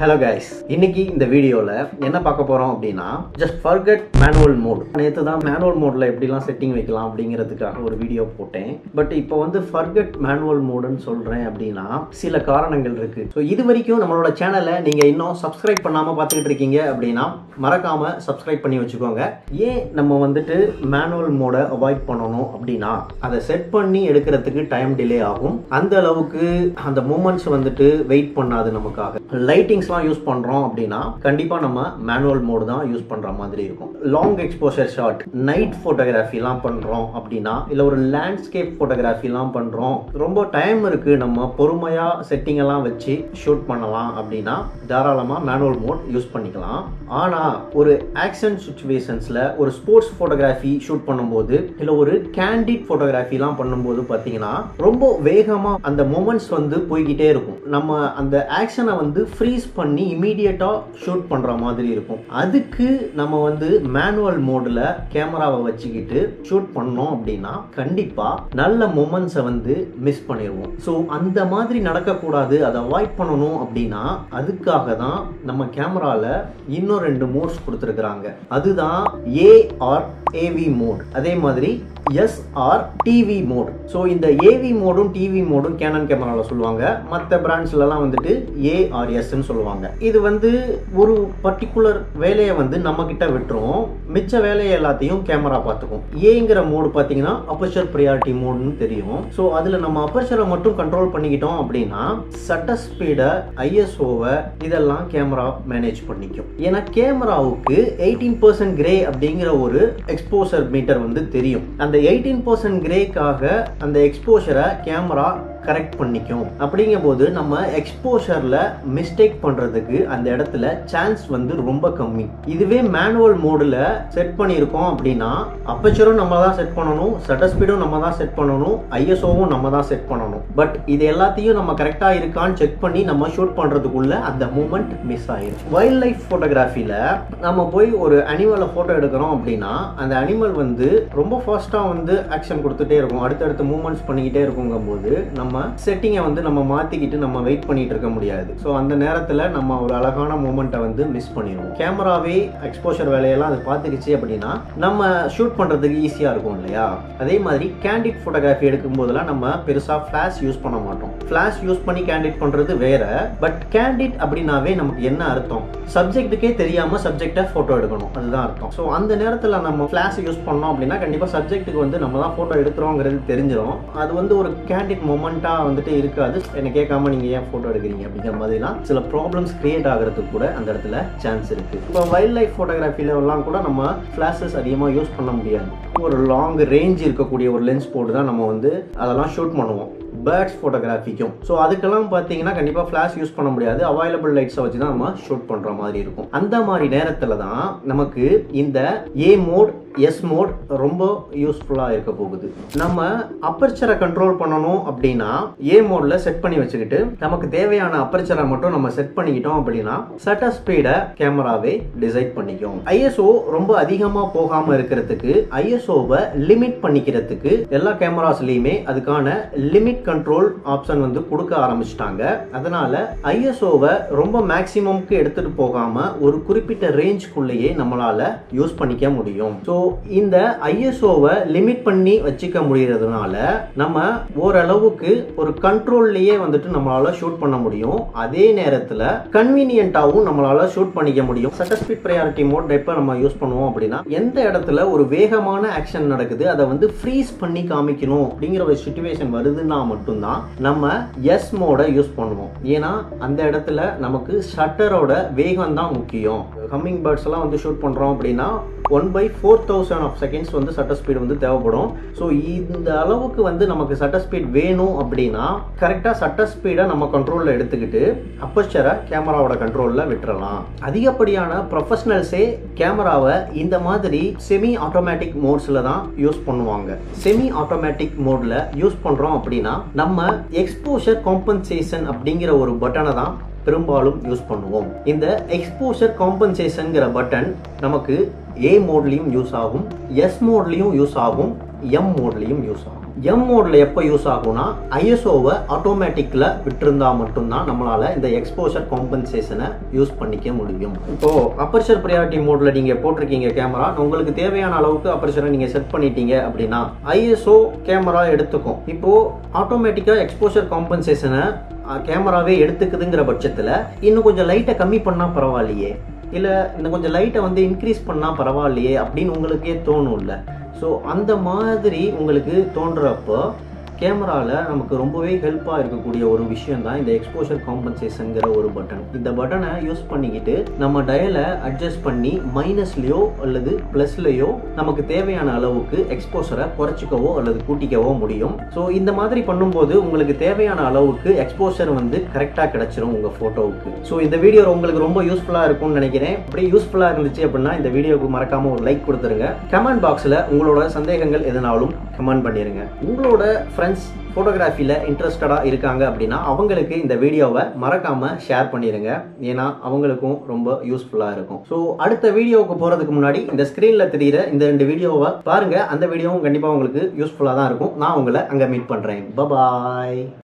hello guys இன்னைக்கு இந்த வீடியோவில் என்ன பார்க்க போகிறோம் அப்படின்னா ஜஸ்ட் ஃபர்கட் மேனுவல் மோட் நேற்று தான் மேனுவல் மோடில் எப்படிலாம் செட்டிங் வைக்கலாம் அப்படிங்கிறதுக்காக ஒரு வீடியோ போட்டேன் பட் இப்போ வந்து ஃபர்கட் மேனுவல் மோடுன்னு சொல்கிறேன் அப்படின்னா சில காரணங்கள் இருக்குது ஸோ இது வரைக்கும் நம்மளோட சேனலை நீங்கள் இன்னும் சப்ஸ்கிரைப் பண்ணாமல் பார்த்துக்கிட்டு இருக்கீங்க அப்படின்னா மறக்காமல் சப்ஸ்கிரைப் பண்ணி வச்சுக்கோங்க ஏன் நம்ம வந்துட்டு மேனுவல் மோடை அவாய்ட் பண்ணணும் அப்படின்னா அதை செட் பண்ணி எடுக்கிறதுக்கு டைம் டிலே ஆகும் அந்த அளவுக்கு அந்த மூமெண்ட்ஸ் வந்துட்டு வெயிட் பண்ணாது நமக்காக லைட்டிங்ஸ்லாம் யூஸ் பண்ணுறோம் அப்படின்னா கண்டிப்பாக நம்ம மேனுவல் மோடு தான் யூஸ் பண்ணுற மாதிரி இருக்கும் லாங் எக்ஸ்போஷர் ஷாட் நைட் ஃபோட்டோகிராஃபிலாம் பண்ணுறோம் அப்படின்னா இல்லை ஒரு லேண்ட்ஸ்கேப் ஃபோட்டோகிராஃபிலாம் பண்ணுறோம் ரொம்ப டைம் இருக்குது நம்ம பொறுமையாக செட்டிங் எல்லாம் வச்சு ஷூட் பண்ணலாம் அப்படின்னா தாராளமாக மேனுவல் மோட் யூஸ் பண்ணிக்கலாம் ஆனால் ஒரு ஆக்ஷன் சுச்சுவேஷன்ஸில் ஒரு ஸ்போர்ட்ஸ் ஃபோட்டோகிராஃபி ஷூட் பண்ணும்போது இல்லை ஒரு கேண்டிட் ஃபோட்டோகிராஃபிலாம் பண்ணும்போது பார்த்தீங்கன்னா ரொம்ப வேகமாக அந்த மூமெண்ட்ஸ் வந்து போய்கிட்டே இருக்கும் நம்ம அந்த ஆக்ஷனை வந்து ஃப்ரீஸ் பண்ணி இமீடியட்டாக ஷூட் பண்ணுற மாதிரி இருக்கும் அதுக்கு நம்ம வந்து மேனுவல் மோடில் கேமராவை வச்சுக்கிட்டு ஷூட் பண்ணோம் அப்படின்னா கண்டிப்பாக நல்ல மூமெண்ட்ஸை வந்து மிஸ் பண்ணிடுவோம் ஸோ அந்த மாதிரி நடக்கக்கூடாது அதை அவாய்ட் பண்ணணும் அப்படின்னா அதுக்காக தான் நம்ம கேமராவில் இன்னும் ரெண்டு மோட்ஸ் கொடுத்துருக்குறாங்க அதுதான் ஏஆர் ஏவி மோட் அதே மாதிரி எஸ்ஆர் டிவி மோட் ஸோ இந்த ஏவி மோடும் டிவி மோடும் கேனன் கேமராவில் சொல்லுவாங்க மற்ற பிராண்ட்ஸ்லலாம் வந்துட்டு ஏஆர்எஸ்ன்னு சொல்லுவாங்க இது வந்து ஒரு பர்டிகுலர் வேலையை வந்து நம்ம கிட்ட விட்டுரும் மிச்ச வேலையை எல்லாத்தையும் கேமரா பார்த்துக்கும் ஏங்கிற மோடு பார்த்தீங்கன்னா அப்பர்ச்சர் ப்ரியாரிட்டி மோடுன்னு தெரியும் ஸோ அதில் நம்ம அப்பர்ச்சரை மட்டும் கண்ட்ரோல் பண்ணிக்கிட்டோம் அப்படின்னா சட்டர் ஸ்பீடை ஐஎஸ்ஓவை இதெல்லாம் கேமரா மேனேஜ் பண்ணிக்கும் ஏன்னா கேமராவுக்கு எயிட்டீன் பர்சன்ட் கிரே அப்படிங்கிற ஒரு எக்ஸ்போசர் மீட்டர் வந்து தெரியும் அந்த எயிட்டீன் பர்சன்ட் கிரேக்காக அந்த எக்ஸ்போஷரை கேமரா கரெக்ட் பண்ணிக்கும் அப்படிங்கும் போது நம்ம எக்ஸ்போஷரில் மிஸ்டேக் பண்ணுறதுக்கு அந்த இடத்துல சான்ஸ் வந்து ரொம்ப கம்மி இதுவே மேனுவல் மோடில் செட் பண்ணியிருக்கோம் அப்படின்னா அப்பச்சரும் நம்ம தான் செட் பண்ணணும் சட்டர் ஸ்பீடும் நம்ம தான் செட் பண்ணணும் ஐஎஸ்ஓவும் நம்ம தான் செட் பண்ணணும் பட் இது எல்லாத்தையும் நம்ம கரெக்டாக இருக்கான்னு செக் பண்ணி நம்ம ஷூட் பண்ணுறதுக்குள்ள அந்த மூமெண்ட் மிஸ் ஆயிரும் வைல்ட் லைஃப் ஃபோட்டோகிராஃபியில் நம்ம போய் ஒரு அனிமலை ஃபோட்டோ எடுக்கிறோம் அப்படின்னா அந்த அனிமல் வந்து ரொம்ப ஃபாஸ்ட்டாக வந்து ஆக்ஷன் கொடுத்துட்டே இருக்கும் அடுத்தடுத்த மூமெண்ட்ஸ் பண்ணிக்கிட்டே இருக்குங்கும் போது நம்ம செட்டிங்கை வந்து நம்ம மாற்றிக்கிட்டு நம்ம வெயிட் பண்ணிட்டு இருக்க முடியாது ஸோ அந்த நேரத்தில் நம்ம ஒரு அழகான மூமெண்ட்டை வந்து மிஸ் பண்ணிடுவோம் கேமராவே எக்ஸ்போஷர் வேலையெல்லாம் அது பார்த்துக்கிச்சு அப்படின்னா நம்ம ஷூட் பண்ணுறதுக்கு ஈஸியாக இருக்கும் இல்லையா அதே மாதிரி கேண்டிட் ஃபோட்டோகிராஃபி எடுக்கும் போதெல்லாம் நம்ம பெருசாக ஃப்ளாஷ் யூஸ் பண்ண மாட்டோம் ஃப்ளாஷ் யூஸ் பண்ணி கேண்டிட் பண்ணுறது வேற பட் கேண்டிட் அப்படின்னாவே நமக்கு என்ன அர்த்தம் சப்ஜெக்ட்டுக்கே தெரியாமல் சப்ஜெக்டை ஃபோட்டோ எடுக்கணும் அதுதான் அர்த்தம் ஸோ அந்த நேரத்தில் நம்ம ஃப்ளாஷ் யூஸ் பண்ணோம் அப்படின்னா கண்டிப்பாக சப்ஜெக்ட்டுக்கு வந்து நம்ம தான் ஃபோட்டோ எடுக்கிறோங்கிறது தெரிஞ்சிடும் அது வந்து ஒரு கேண்டிட் மொமெண்ட்டாக வந்துட்டு இருக்காது என்னை கேட்காம நீங்கள் ஏன் ஃபோட்டோ எடுக்கிறீங்க அப்படிங்கிற மாதிரிலாம் சில ப்ராப்ளம்ஸ் கிரியேட் ஆகிறதுக்கு கூட அந்த இடத்துல சான்ஸ் இருக்குது இப்போ வைல்ட் லைஃப் ஃபோட்டோகிராஃபில எல்லாம் கூட நம்ம ஃப்ளாஷஸ் அதிகமாக யூஸ் பண்ண முடியாது ஒரு லாங் ரேஞ்ச் இருக்கக்கூடிய ஒரு லென்ஸ் போட்டு தான் நம்ம வந்து அதெல்லாம் ஷூட் பண்ணுவோம் பேர்ட்ஸ் ஃபோட்டோகிராஃபிக்கும் ஸோ அதுக்கெல்லாம் பார்த்தீங்கன்னா கண்டிப்பாக ஃப்ளாஷ் யூஸ் பண்ண முடியாது அவைலபிள் லைட்ஸை வச்சு தான் நம்ம ஷூட் பண்ணுற மாதிரி இருக்கும் அந்த மாதிரி நேரத்தில் தான் நமக்கு இந்த ஏ மோட் எஸ் மோட் ரொம்ப யூஸ்ஃபுல்லாக இருக்க போகுது நம்ம அப்பர்ச்சரை கண்ட்ரோல் பண்ணணும் அப்படின்னா ஏ மோடில் செட் பண்ணி வச்சுக்கிட்டு நமக்கு தேவையான அப்பர்ச்சரை மட்டும் நம்ம செட் பண்ணிக்கிட்டோம் அப்படின்னா சட்டர் ஸ்பீடை கேமராவே டிசைட் பண்ணிக்கும் ஐஎஸ்ஓ ரொம்ப அதிகமாக போகாமல் இருக்கிறதுக்கு ஐஎஸ்ஓவை லிமிட் பண்ணிக்கிறதுக்கு எல்லா கேமராஸ்லையுமே அதுக்கான லிமிட் கண்ட்ரோல் ஆப்ஷன் வந்து கொடுக்க ஆரம்பிச்சிட்டாங்க அதனால ஐஎஸ்ஓவை ரொம்ப மேக்சிமம்க்கு எடுத்துட்டு போகாம ஒரு குறிப்பிட்ட ரேஞ்ச்குள்ளேயே நம்மளால யூஸ் பண்ணிக்க முடியும் ஸோ இந்த ஐஎஸ்ஓவை லிமிட் பண்ணி வச்சுக்க முடியறதுனால நம்ம ஓரளவுக்கு ஒரு கண்ட்ரோல்லையே வந்துட்டு நம்மளால ஷூட் பண்ண முடியும் அதே நேரத்தில் கன்வீனியன்ட்டாகவும் நம்மளால ஷூட் பண்ணிக்க முடியும் சட்டர் ஸ்பீட் ப்ரையாரிட்டி மோட் எப்போ நம்ம யூஸ் பண்ணுவோம் அப்படின்னா எந்த இடத்துல ஒரு வேகமான ஆக்ஷன் நடக்குது அதை வந்து ஃப்ரீஸ் பண்ணி காமிக்கணும் அப்படிங்கிற ஒரு சுச்சுவேஷன் வருதுன்னா மட்டும்தான் நம்ம எஸ் மோட யூஸ் பண்ணுவோம் ஏன்னா அந்த இடத்துல நமக்கு ஷட்டரோட வேகம் தான் முக்கியம் ஹம்மிங் பேர்ட்ஸ் எல்லாம் வந்து ஷூட் பண்ணுறோம் அப்படின்னா one by four thousand of seconds வந்து சட்டர் ஸ்பீட் வந்து தேவைப்படும் ஸோ இந்த அளவுக்கு வந்து நமக்கு சட்டர் ஸ்பீட் வேணும் அப்படின்னா கரெக்டாக சட்டர் ஸ்பீடை நம்ம கண்ட்ரோலில் எடுத்துக்கிட்டு அப்பர்ச்சரை கேமராவோட கண்ட்ரோலில் விட்டுறலாம் அதிகப்படியான ப்ரொஃபஷனல்ஸே கேமராவை இந்த மாதிரி செமி ஆட்டோமேட்டிக் மோட்ஸில் தான் யூஸ் பண்ணுவாங்க செமி ஆட்டோமேட்டிக் மோடில் யூஸ் பண்ணுறோம் அப்படின்னா நம்ம எக்ஸ்போஷர் காம்பன்சேஷன் அப்படிங்கிற ஒரு பட்டனை தான் பெரும்பாலும் யூஸ் பண்ணுவோம் இந்த எக்ஸ்போஷர் காம்பன்சேஷன்ங்கிற பட்டன் நமக்கு ஏ மோட்லேயும் யூஸ் ஆகும் எஸ் மோட்லேயும் யூஸ் ஆகும் எம் மோட்லேயும் யூஸ் ஆகும் எம் மோட்ல எப்போ யூஸ் ஆகும்னா ஐஎஸ்ஓவை ஆட்டோமேட்டிக்கில் விட்டிருந்தா மட்டும்தான் நம்மளால இந்த எக்ஸ்போஷர் காம்பன்சேஷனை யூஸ் பண்ணிக்க முடியும் இப்போ அப்பர்ச்சர் ப்ரியாரிட்டி மோட்ல நீங்க போட்டிருக்கீங்க கேமரா உங்களுக்கு தேவையான அளவுக்கு அப்பர்ச்சரை நீங்க செட் பண்ணிட்டீங்க அப்படின்னா ஐஎஸ்ஓ கேமரா எடுத்துக்கும் இப்போ ஆட்டோமேட்டிக்கா எக்ஸ்போஷர் காம்பன்சேஷனை கேமராவே எடுத்துக்குதுங்கிற பட்சத்தில் இன்னும் கொஞ்சம் லைட்டை கம்மி பண்ணால் பரவாயில்லையே இல்லை இன்னும் கொஞ்சம் லைட்டை வந்து இன்க்ரீஸ் பண்ணால் பரவாயில்லையே அப்படின்னு உங்களுக்கே தோணும்ல ஸோ அந்த மாதிரி உங்களுக்கு தோன்றப்போ கேமராவில் நமக்கு ரொம்பவே ஹெல்ப்பாக இருக்கக்கூடிய ஒரு விஷயம் தான் இந்த எக்ஸ்போஷர் காம்பன்சேஷனுங்கிற ஒரு பட்டன் இந்த பட்டனை யூஸ் பண்ணிக்கிட்டு நம்ம டயலை அட்ஜஸ்ட் பண்ணி மைனஸ்லேயோ அல்லது ப்ளஸ்லேயோ நமக்கு தேவையான அளவுக்கு எக்ஸ்போஷரை குறைச்சிக்கவோ அல்லது கூட்டிக்கவோ முடியும் ஸோ இந்த மாதிரி பண்ணும்போது உங்களுக்கு தேவையான அளவுக்கு எக்ஸ்போஷர் வந்து கரெக்டாக கிடைச்சிரும் உங்கள் ஃபோட்டோவுக்கு ஸோ இந்த வீடியோ உங்களுக்கு ரொம்ப யூஸ்ஃபுல்லாக இருக்கும்னு நினைக்கிறேன் அப்படி யூஸ்ஃபுல்லாக இருந்துச்சு அப்படின்னா இந்த வீடியோவுக்கு மறக்காமல் ஒரு லைக் கொடுத்துருங்க கமெண்ட் பாக்ஸில் உங்களோட சந்தேகங்கள் எதுனாலும் கமெண்ட் பண்ணிடுங்க உங்களோட ஃப்ரெண்ட்ஸ் ஃபோட்டோகிராஃபியில் இன்ட்ரெஸ்டடாக இருக்காங்க அப்படின்னா அவங்களுக்கு இந்த வீடியோவை மறக்காமல் ஷேர் பண்ணிடுங்க ஏன்னா அவங்களுக்கும் ரொம்ப யூஸ்ஃபுல்லாக இருக்கும் ஸோ அடுத்த வீடியோவுக்கு போகிறதுக்கு முன்னாடி இந்த ஸ்க்ரீனில் தெரிகிற இந்த ரெண்டு வீடியோவை பாருங்கள் அந்த வீடியோவும் கண்டிப்பாக உங்களுக்கு யூஸ்ஃபுல்லாக தான் இருக்கும் நான் உங்களை அங்கே மீட் பண்ணுறேன் பபாய்